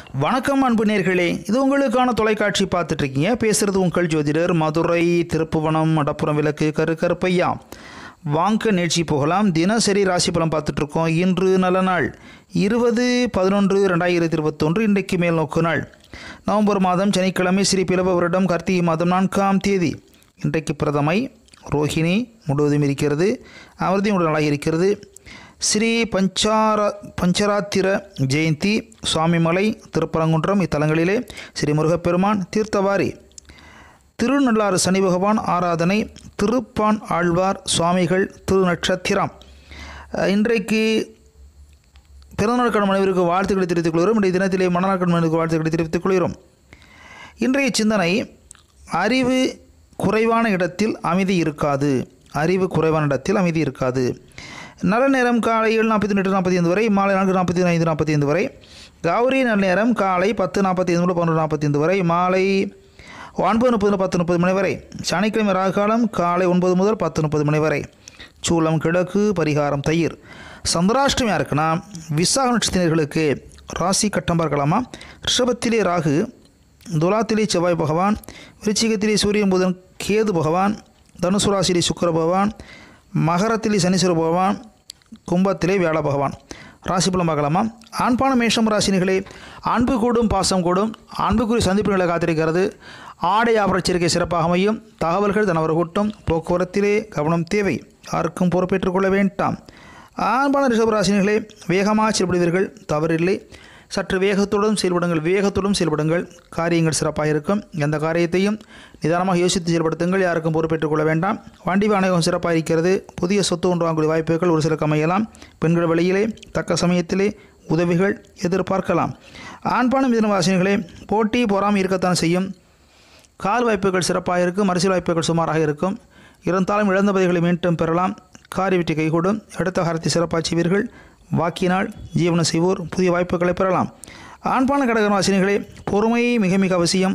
வணக்கம் அன்பு நேர்களே இது உங்களுக்கான தொலைக்காட்சி பார்த்துட்டு இருக்கீங்க பேசுறது உங்கள் ஜோதிடர் மதுரை திருப்புவனம் மடப்புறம் விளக்கு கரு கருப்பையா வாங்க நிகழ்ச்சி போகலாம் தினசரி ராசி பலன் பார்த்துட்டு இருக்கோம் இன்று நல்ல நாள் இருபது பதினொன்று ரெண்டாயிரத்தி இருபத்தொன்று இன்றைக்கு மேல் நோக்கு நாள் நவம்பர் மாதம் சனிக்கிழமை ஸ்ரீ பிளவ வருடம் கார்த்திகை மாதம் நான்காம் தேதி இன்றைக்கு பிரதமை ரோஹிணி முழுவதும் இருக்கிறது அவரதி உடல் நாளாக இருக்கிறது ஸ்ரீ பஞ்சார பஞ்சராத்திர ஜெயந்தி சுவாமிமலை திருப்பரங்குன்றம் இத்தலங்களிலே ஸ்ரீ முருகப்பெருமான் தீர்த்தவாரி திருநள்ளாறு சனி பகவான் ஆராதனை திருப்பான் ஆழ்வார் சுவாமிகள் திருநட்சத்திரம் அஹ், இன்றைக்கு பிறந்தநாள் மனைவிற்கு வாழ்த்துக்களை தெரிவித்துக் கொள்கிறோம் இன்றைய தினத்திலே மணநாள் மனைவிற்கு வாழ்த்துக்களை தெரிவித்துக் கொள்கிறோம் இன்றைய சிந்தனை அறிவு குறைவான இடத்தில் அமைதி இருக்காது அறிவு குறைவான இடத்தில் அமைதி இருக்காது நல்ல நேரம் காலை ஏழு நாற்பத்தி எட்டு நாற்பத்தி ஐந்து வரை மாலை நான்கு நாற்பத்தி ஐந்து நாற்பத்தி ஐந்து வரை கௌரி நல்ல நேரம் காலை பத்து நாற்பத்தி ஐந்து முதல் பன்னெண்டு நாற்பத்தி ஐந்து வரை மாலை ஒன்பது முப்பது பத்து முப்பது மணி வரை சனிக்கிழமை ராகாலம் காலை ஒன்பது முதல் பத்து முப்பது மணி வரை சூளம் கிழக்கு பரிகாரம் தயிர் சந்திராஷ்டமியாக இருக்குன்னா விசாக நட்சத்திரர்களுக்கு ராசி கட்டம் பார்க்கலாமா ரிஷபத்திலே ராகு துலாத்திலே செவ்வாய் பகவான் விருச்சிகத்திலே சூரியன் புதன் கேது பகவான் தனுசு ராசியிலே சுக்கிர பகவான் மகரத்திலே சனீஸ்வர பகவான் கும்பத்திலே வியாழ பகவான் ராசி பலம் பார்க்கலாமா ஆண்பான மேஷம் ராசினிகளே அன்பு கூடும் பாசம் கூடும் அன்புக்குரிய சந்திப்புகளை காத்திருக்கிறது ஆடை ஆபர சேர்க்கை சிறப்பாக அமையும் தகவல்கள் தனவர் கூட்டம் போக்குவரத்திலே கவனம் தேவை யாருக்கும் பொறுப்பேற்றுக் கொள்ள வேண்டாம் ஆண்பான ரிஷபராசினிகளே வேகமாக செயல்படுவீர்கள் தவறில்லை சற்று வேகத்துடன் செயல்படுங்கள் வேகத்துடன் செயல்படுங்கள் காரியங்கள் சிறப்பாக இருக்கும் எந்த காரியத்தையும் நிதானமாக யோசித்து செயல்படுத்துங்கள் யாருக்கும் பொறுப்பேற்றுக் கொள்ள வேண்டாம் வண்டி வாணிகம் சிறப்பாக இருக்கிறது புதிய சொத்து ஒன்று வாங்கக்கூடிய வாய்ப்புகள் ஒரு சிலருக்கு அமையலாம் பெண்கள் வழியிலே தக்க சமயத்திலே உதவிகள் எதிர்பார்க்கலாம் ஆண்பான மிதனவாசினிகளே போட்டி பொறாமை இருக்கத்தான் செய்யும் கால் வாய்ப்புகள் சிறப்பாக இருக்கும் அரசியல் வாய்ப்புகள் சுமாராக இருக்கும் இருந்தாலும் இழந்த பதவிகளை மீண்டும் பெறலாம் காரி வெற்றி கைகூடும் அடுத்த காரத்தை சிறப்பாக செய்வீர்கள் வாக்கினால் ஜீவனம் செய்வோர் புதிய வாய்ப்புகளை பெறலாம் ஆண்பான கடகராசினிகளே பொறுமை மிக மிக அவசியம்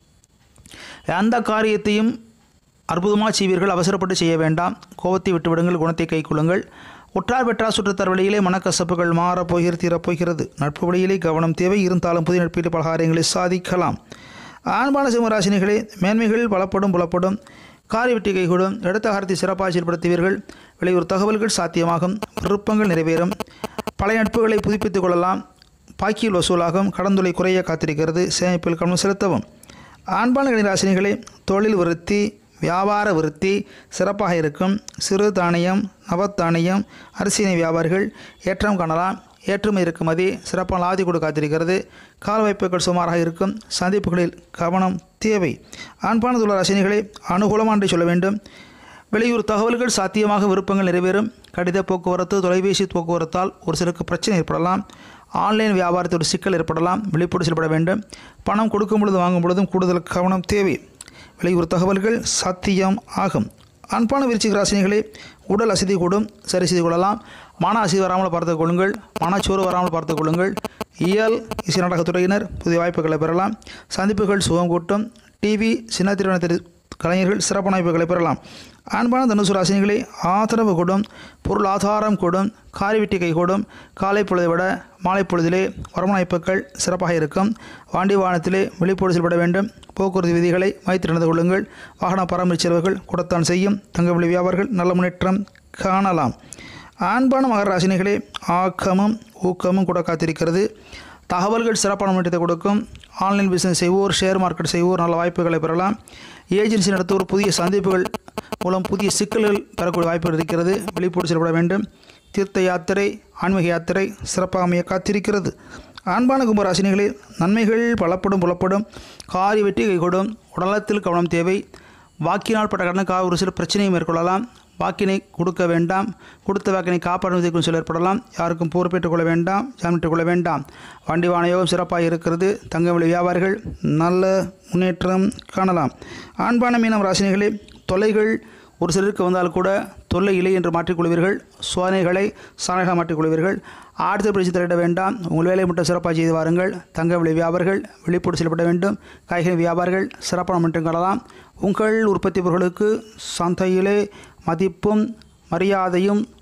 எந்த காரியத்தையும் அற்புதமாக செய்வீர்கள் அவசரப்பட்டு செய்ய வேண்டாம் கோபத்தை விட்டுவிடுங்கள் குணத்தை கைக்கொள்ளுங்கள் உற்றார் பெற்றார் சுற்றத்தார் வழியிலே மனக்கசப்புகள் மாறப்போகிறது தீரப்போகிறது நட்பு வழியிலே கவனம் தேவை இருந்தாலும் புதிய நட்பீட்டு பலகாரங்களை சாதிக்கலாம் ஆண்பான சிம்மராசினிகளே மேன்மைகள் பலப்படும் புலப்படும் காரி வெட்டி கைகூடும் எடுத்த காரத்தை சிறப்பாக செயல்படுத்துவீர்கள் வெளியூர் தகவல்கள் சாத்தியமாகும் விருப்பங்கள் நிறைவேறும் பழைய நட்புகளை புதுப்பித்துக் கொள்ளலாம் பாக்கியில் வசூலாகும் கடந்துளை குறைய காத்திருக்கிறது சேமிப்பில் கவனம் செலுத்தவும் ஆண்பான கணிராசினிகளே தொழில் விருத்தி வியாபார விருத்தி சிறப்பாக இருக்கும் சிறு தானியம் நவத்தானியம் அரிசினை வியாபாரிகள் ஏற்றம் காணலாம் ஏற்றுமை இறக்குமதி சிறப்பான லாதி கொடு காத்திருக்கிறது கால் வாய்ப்புகள் சுமாராக இருக்கும் சந்திப்புகளில் கவனம் தேவை ஆண்பான துள ரசினிகளை அனுகூலமாக என்று சொல்ல வேண்டும் வெளியூர் தகவல்கள் சாத்தியமாக விருப்பங்கள் நிறைவேறும் கடித போக்குவரத்து தொலைபேசி போக்குவரத்தால் ஒரு சிலருக்கு பிரச்சனை ஏற்படலாம் ஆன்லைன் வியாபாரத்தில் ஒரு சிக்கல் ஏற்படலாம் விழிப்போடு செயல்பட வேண்டும் பணம் கொடுக்கும் பொழுது வாங்கும் பொழுதும் கூடுதல் கவனம் தேவை வெளியூர் தகவல்கள் சாத்தியம் ஆகும் அன்பான விருச்சிக ராசினிகளே உடல் அசதி கூடும் சரி செய்து கொள்ளலாம் மன அசதி வராமல் பார்த்துக் கொள்ளுங்கள் மனச்சோறு வராமல் பார்த்துக் கொள்ளுங்கள் இயல் இசை நாடகத்துறையினர் புதிய வாய்ப்புகளை பெறலாம் சந்திப்புகள் சுகம் கூட்டும் டிவி சின்ன திரைவன கலைஞர்கள் சிறப்பான வாய்ப்புகளை பெறலாம் அன்பான தனுசு ராசினிகளே ஆதரவு கூடும் பொருள் ஆதாரம் கூடும் காரி வெட்டி கை கூடும் காலை பொழுதை விட மாலை பொழுதிலே வருமான வாய்ப்புகள் சிறப்பாக இருக்கும் வாண்டி வாகனத்திலே விழிப்போடு செயல்பட வேண்டும் போக்குவரத்து விதிகளை வைத்து நடந்து கொள்ளுங்கள் வாகன பராமரிப்பு செலவுகள் கூடத்தான் செய்யும் தங்க விலை வியாபாரிகள் நல்ல முன்னேற்றம் காணலாம் ஆண்பான மகர ராசினிகளே ஆக்கமும் ஊக்கமும் கூட காத்திருக்கிறது தகவல்கள் சிறப்பான முன்னேற்றத்தை கொடுக்கும் ஆன்லைன் பிஸ்னஸ் செய்வோர் ஷேர் மார்க்கெட் செய்வோர் நல்ல வாய்ப்புகளை பெறலாம் ஏஜென்சி நடத்துவோர் புதிய சந்திப்புகள் மூலம் புதிய சிக்கல்கள் பெறக்கூடிய வாய்ப்புகள் இருக்கிறது வெளிப்போடு செயல்பட வேண்டும் தீர்த்த யாத்திரை ஆன்மீக யாத்திரை சிறப்பாக அமைய காத்திருக்கிறது ஆண்பான கும்பராசினிகளில் நன்மைகள் பலப்படும் புலப்படும் காரி வெட்டி கைகூடும் உடலத்தில் கவனம் தேவை வாக்கினால் பட்ட கடனுக்காக ஒரு சில பிரச்சனையை மேற்கொள்ளலாம் வாக்கினை கொடுக்க வேண்டாம் கொடுத்த வாக்கினை காப்பாற்றுவதற்கு சில ஏற்படலாம் யாருக்கும் பொறுப்பேற்றுக் கொள்ள வேண்டாம் ஜாமீட்டுக் கொள்ள வேண்டாம் வண்டி வாணியோகம் சிறப்பாக இருக்கிறது தங்க விலை வியாபாரிகள் நல்ல முன்னேற்றம் காணலாம் ஆண்பான மீனம் ராசினிகளே தொல்லைகள் ஒரு சிலருக்கு வந்தால் கூட தொல்லை இல்லை என்று மாற்றிக்கொள்வீர்கள் சோதனைகளை சாதனைகளாக மாற்றிக்கொள்வீர்கள் ஆடுதல் பிடிச்சு தலையிட வேண்டாம் உங்கள் வேலையை மட்டும் சிறப்பாக செய்து வாருங்கள் தங்க விலை வியாபாரிகள் வெளிப்போடு செயல்பட வேண்டும் காய்கறி வியாபாரிகள் சிறப்பான மட்டும் காணலாம் உங்கள் உற்பத்தி பொருட்களுக்கு சந்தையிலே மதிப்பும் மரியாதையும்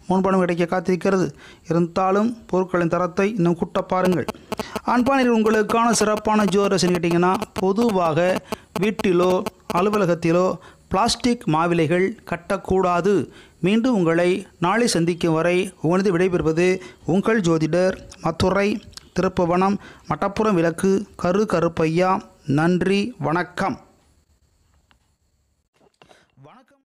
முன்பணம் கிடைக்க காத்திருக்கிறது இருந்தாலும் பொருட்களின் தரத்தை இன்னும் கூட்ட பாருங்கள் அன்பானில் உங்களுக்கான சிறப்பான ஜோரசன் கேட்டிங்கன்னா பொதுவாக வீட்டிலோ அலுவலகத்திலோ பிளாஸ்டிக் மாவிலைகள் கட்டக்கூடாது மீண்டும் உங்களை நாளை சந்திக்கும் வரை உங்களது விடைபெறுவது உங்கள் ஜோதிடர் மதுரை திருப்புவனம் மட்டப்புறம் விளக்கு கரு கருப்பையா நன்றி வணக்கம்